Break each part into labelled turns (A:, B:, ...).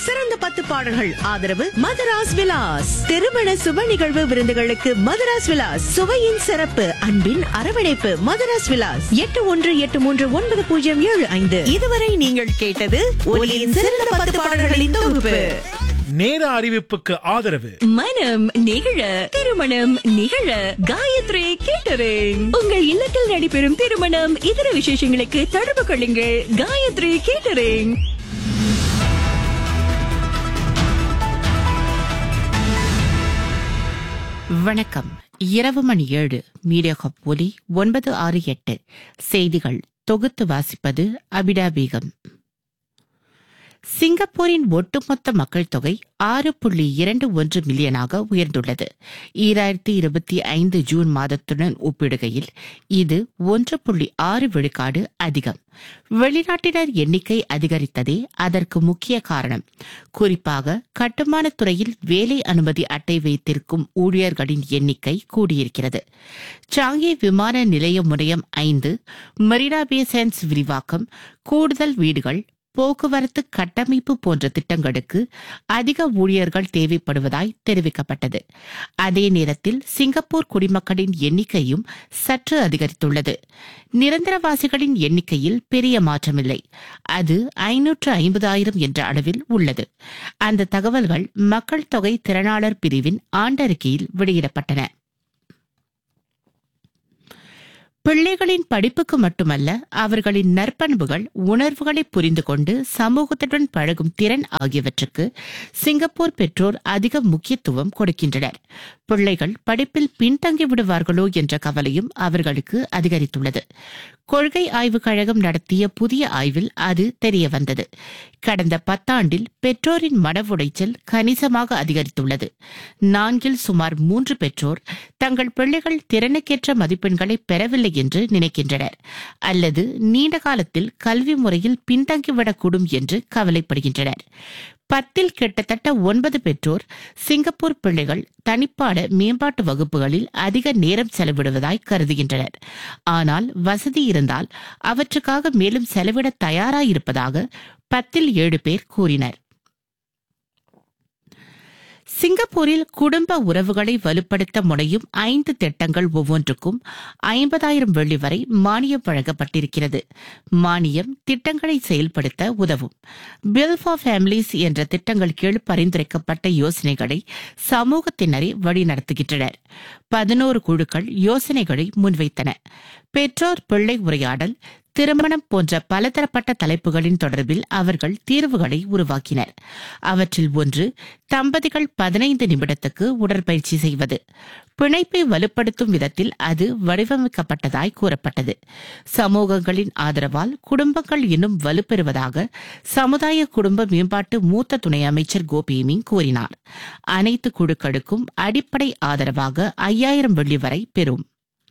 A: சிறந்த பத்து பாடல்கள் ஆதரவு மதராஸ் விலாஸ் திருமண சுப நிகழ்வு விருந்துகளுக்கு மதராஸ் விலாஸ் சுவையின் சிறப்பு அன்பின் அரவணைப்பு மதராஸ் விலாஸ் எட்டு ஒன்று எட்டு மூன்று ஒன்பது பூஜ்ஜியம் ஏழு ஐந்து இதுவரை நீங்கள் கேட்டது ஒலியின் சிறந்த பத்து பாடல்களின் தொகுப்பு
B: நேர அறிவிப்புக்கு ஆதரவு
C: மனம் நிகழ திருமணம் நிகழ காயத்ரி கேட்டரிங் உங்கள் இல்லத்தில் நடைபெறும் திருமணம் இதர விசேஷங்களுக்கு தொடர்பு கொள்ளுங்கள் காயத்ரி கேட்டரிங்
D: வணக்கம் இரவு மணி ஏழு மீடியா கப் ஒலி ஒன்பது ஆறு எட்டு செய்திகள் தொகுத்து வாசிப்பது அபிடா பேகம் சிங்கப்பூரின் ஒட்டுமொத்த மக்கள் தொகை ஆறு புள்ளி இரண்டு ஒன்று மில்லியனாக உயர்ந்துள்ளது ஈராயிரத்தி இருபத்தி ஐந்து ஜூன் மாதத்துடன் ஒப்பிடுகையில் இது ஒன்று புள்ளி ஆறு விழுக்காடு அதிகம் வெளிநாட்டினர் எண்ணிக்கை அதிகரித்ததே அதற்கு முக்கிய காரணம் குறிப்பாக கட்டுமானத் துறையில் வேலை அனுமதி அட்டை வைத்திருக்கும் ஊழியர்களின் எண்ணிக்கை கூடியிருக்கிறது சாங்கி விமான நிலைய முனையம் ஐந்து மெரினா பே சான்ஸ் விரிவாக்கம் கூடுதல் வீடுகள் போக்குவரத்து கட்டமைப்பு போன்ற திட்டங்களுக்கு அதிக ஊழியர்கள் தேவைப்படுவதாய் தெரிவிக்கப்பட்டது அதே நேரத்தில் சிங்கப்பூர் குடிமக்களின் எண்ணிக்கையும் சற்று அதிகரித்துள்ளது நிரந்தரவாசிகளின் எண்ணிக்கையில் பெரிய மாற்றமில்லை அது ஐநூற்று ஐம்பதாயிரம் என்ற அளவில் உள்ளது அந்த தகவல்கள் மக்கள் தொகை திறனாளர் பிரிவின் ஆண்டறிக்கையில் வெளியிடப்பட்டன பிள்ளைகளின் படிப்புக்கு மட்டுமல்ல அவர்களின் நற்பண்புகள் உணர்வுகளை புரிந்து கொண்டு சமூகத்துடன் பழகும் திறன் ஆகியவற்றுக்கு சிங்கப்பூர் பெற்றோர் அதிக முக்கியத்துவம் கொடுக்கின்றனர் பிள்ளைகள் படிப்பில் பின்தங்கி விடுவார்களோ என்ற கவலையும் அவர்களுக்கு அதிகரித்துள்ளது கொள்கை ஆய்வுக் கழகம் நடத்திய புதிய ஆய்வில் அது தெரிய வந்தது கடந்த பத்தாண்டில் பெற்றோரின் மன உளைச்சல் கணிசமாக அதிகரித்துள்ளது நான்கில் சுமார் மூன்று பெற்றோர் தங்கள் பிள்ளைகள் திறனுக்கேற்ற மதிப்பெண்களை பெறவில்லை என்று நினைக்கின்றனர் அல்லது நீண்ட காலத்தில் கல்வி முறையில் பின்தங்கிவிடக்கூடும் என்று கவலைப்படுகின்றனர் பத்தில் கிட்டத்தட்ட ஒன்பது பெற்றோர் சிங்கப்பூர் பிள்ளைகள் தனிப்பாட மேம்பாட்டு வகுப்புகளில் அதிக நேரம் செலவிடுவதாய் கருதுகின்றனர் ஆனால் வசதி இருந்தால் அவற்றுக்காக மேலும் செலவிட தயாராயிருப்பதாக பத்தில் ஏழு பேர் கூறினர் சிங்கப்பூரில் குடும்ப உறவுகளை வலுப்படுத்த முனையும் ஐந்து திட்டங்கள் ஒவ்வொன்றுக்கும் ஐம்பதாயிரம் வெள்ளி வரை மானியம் வழங்கப்பட்டிருக்கிறது மானியம் திட்டங்களை செயல்படுத்த உதவும் பில் ஃபார் ஃபேமிலிஸ் என்ற திட்டங்கள் கீழ் பரிந்துரைக்கப்பட்ட யோசனைகளை சமூகத்தினரே வழிநடத்துகின்றனர் பதினோரு குழுக்கள் யோசனைகளை முன்வைத்தன பெற்றோர் பிள்ளை உரையாடல் திருமணம் போன்ற பலதரப்பட்ட தலைப்புகளின் தொடர்பில் அவர்கள் தீர்வுகளை உருவாக்கினர் அவற்றில் ஒன்று தம்பதிகள் பதினைந்து நிமிடத்துக்கு உடற்பயிற்சி செய்வது பிணைப்பை வலுப்படுத்தும் விதத்தில் அது வடிவமைக்கப்பட்டதாய் கூறப்பட்டது சமூகங்களின் ஆதரவால் குடும்பங்கள் இன்னும் வலுப்பெறுவதாக சமுதாய குடும்ப மேம்பாட்டு மூத்த துணை அமைச்சர் கோபிமிங் கூறினார் அனைத்து குழுக்களுக்கும் அடிப்படை ஆதரவாக ஐயாயிரம் வெள்ளி வரை பெறும்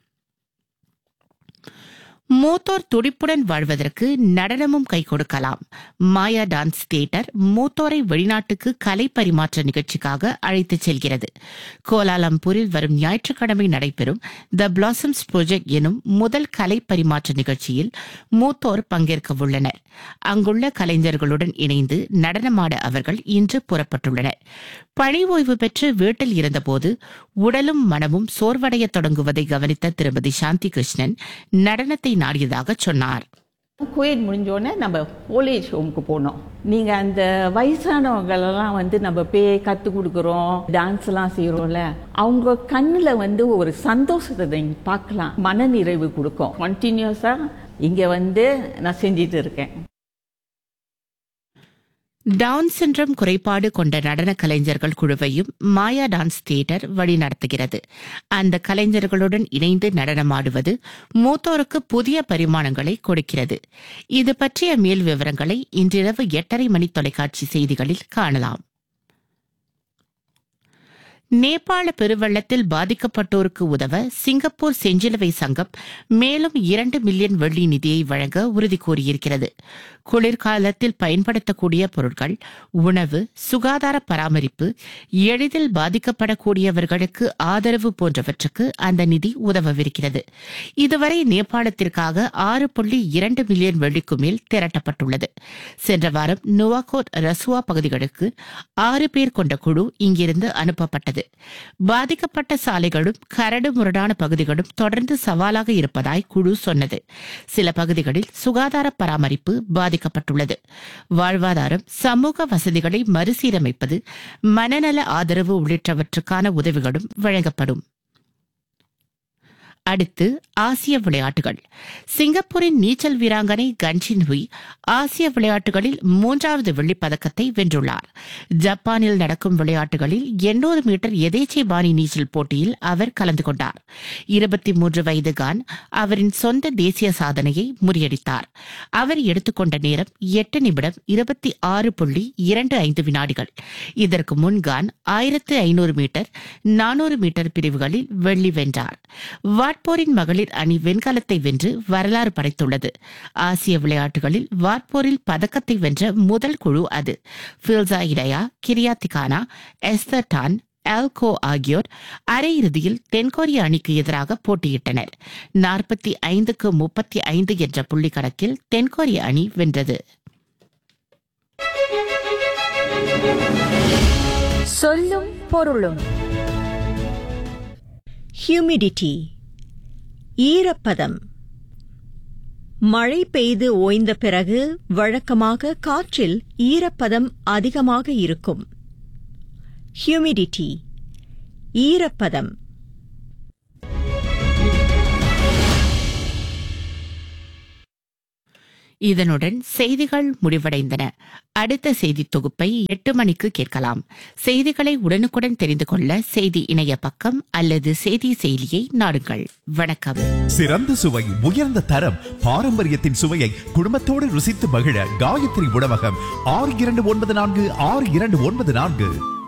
D: மூத்தோர் துடிப்புடன் வாழ்வதற்கு நடனமும் கை கொடுக்கலாம் மாயா டான்ஸ் தியேட்டர் மூத்தோரை வெளிநாட்டுக்கு கலை பரிமாற்ற நிகழ்ச்சிக்காக அழைத்துச் செல்கிறது கோலாலம்பூரில் வரும் ஞாயிற்றுக்கிழமை நடைபெறும் த பிளாசம்ஸ் ப்ராஜெக்ட் எனும் முதல் கலை பரிமாற்ற நிகழ்ச்சியில் மூத்தோர் பங்கேற்க உள்ளனர் அங்குள்ள கலைஞர்களுடன் இணைந்து நடனமாட அவர்கள் இன்று புறப்பட்டுள்ளனர் பணி ஓய்வு பெற்று வீட்டில் இருந்தபோது உடலும் மனமும் சோர்வடையத் தொடங்குவதை கவனித்த திருமதி சாந்தி கிருஷ்ணன் நடனத்தை நாடியதாக சொன்னார்
E: கோயில் முடிஞ்சோடனே நம்ம ஓல்டேஜ் ஹோமுக்கு போனோம் நீங்கள் அந்த வயசானவங்களெல்லாம் வந்து நம்ம பே கற்றுக் கொடுக்குறோம் டான்ஸ்லாம் செய்கிறோம்ல அவங்க கண்ணில் வந்து ஒரு சந்தோஷத்தை நீங்கள் பார்க்கலாம் மனநிறைவு கொடுக்கும் கண்டினியூஸாக இங்கே வந்து நான் செஞ்சிட்டு இருக்கேன்
D: டவுன் சின்ரம் குறைபாடு கொண்ட நடன கலைஞர்கள் குழுவையும் மாயா டான்ஸ் தியேட்டர் வழிநடத்துகிறது அந்த கலைஞர்களுடன் இணைந்து நடனமாடுவது மூத்தோருக்கு புதிய பரிமாணங்களை கொடுக்கிறது இது பற்றிய மேல் விவரங்களை இன்றிரவு எட்டரை மணி தொலைக்காட்சி செய்திகளில் காணலாம் நேபாள பெருவெள்ளத்தில் பாதிக்கப்பட்டோருக்கு உதவ சிங்கப்பூர் செஞ்சிலுவை சங்கம் மேலும் இரண்டு மில்லியன் வெள்ளி நிதியை வழங்க உறுதி கூறியிருக்கிறது குளிர்காலத்தில் பயன்படுத்தக்கூடிய பொருட்கள் உணவு சுகாதார பராமரிப்பு எளிதில் பாதிக்கப்படக்கூடியவர்களுக்கு ஆதரவு போன்றவற்றுக்கு அந்த நிதி உதவவிருக்கிறது இதுவரை நேபாளத்திற்காக ஆறு புள்ளி இரண்டு மில்லியன் வெள்ளிக்கு மேல் திரட்டப்பட்டுள்ளது சென்ற வாரம் நுவாகோட் ரசுவா பகுதிகளுக்கு ஆறு பேர் கொண்ட குழு இங்கிருந்து அனுப்பப்பட்டது பாதிக்கப்பட்ட சாலைகளும் கரடு முரடான பகுதிகளும் தொடர்ந்து சவாலாக இருப்பதாய் குழு சொன்னது சில பகுதிகளில் சுகாதார பராமரிப்பு பாதிக்கப்பட்டுள்ளது வாழ்வாதாரம் சமூக வசதிகளை மறுசீரமைப்பது மனநல ஆதரவு உள்ளிட்டவற்றுக்கான உதவிகளும் வழங்கப்படும் அடுத்து ஆசிய விளையாட்டுகள் சிங்கப்பூரின் நீச்சல் வீராங்கனை கன்ஷின் ஹுய் ஆசிய விளையாட்டுகளில் மூன்றாவது வெள்ளிப் பதக்கத்தை வென்றுள்ளார் ஜப்பானில் நடக்கும் விளையாட்டுகளில் 800 மீட்டர் எதேச்சை பாணி நீச்சல் போட்டியில் அவர் கலந்து கொண்டார் இருபத்தி மூன்று வயது கான் அவரின் சொந்த தேசிய சாதனையை முறியடித்தார் அவர் எடுத்துக்கொண்ட நேரம் எட்டு நிமிடம் இருபத்தி ஆறு புள்ளி இரண்டு ஐந்து வினாடிகள் இதற்கு முன் கான் ஆயிரத்து ஐநூறு மீட்டர் நானூறு மீட்டர் பிரிவுகளில் வெள்ளி வென்றார் வாட்போரின் மகளிர் அணி வெண்கலத்தை வென்று வரலாறு படைத்துள்ளது ஆசிய விளையாட்டுகளில் வாட்போரில் பதக்கத்தை வென்ற முதல் குழு அது ஃபில்சா இடையா கிரியாத்திகானா எஸ்தர் டான் ஆல்கோ ஆகியோர் அரையிறுதியில் தென்கொரிய அணிக்கு எதிராக போட்டியிட்டனர் நாற்பத்தி ஐந்துக்கு முப்பத்தி ஐந்து என்ற புள்ளி கணக்கில் தென்கொரிய அணி வென்றது
C: சொல்லும் பொருளும்
A: ஹியூமிடிட்டி ஈரப்பதம் மழை பெய்து ஓய்ந்த பிறகு வழக்கமாக காற்றில் ஈரப்பதம் அதிகமாக இருக்கும் ஹியூமிடிட்டி ஈரப்பதம்
D: இதனுடன் செய்திகள் முடிவடைந்தன அடுத்த செய்தி தொகுப்பை எட்டு மணிக்கு கேட்கலாம் செய்திகளை உடனுக்குடன் தெரிந்து கொள்ள செய்தி இணைய பக்கம் அல்லது செய்தி செயலியை நாடுங்கள் வணக்கம்
F: சிறந்த சுவை உயர்ந்த தரம் பாரம்பரியத்தின் சுவையை குடும்பத்தோடு ருசித்து மகிழ காயத்ரி உணவகம் ஆறு இரண்டு ஒன்பது நான்கு ஆறு இரண்டு ஒன்பது நான்கு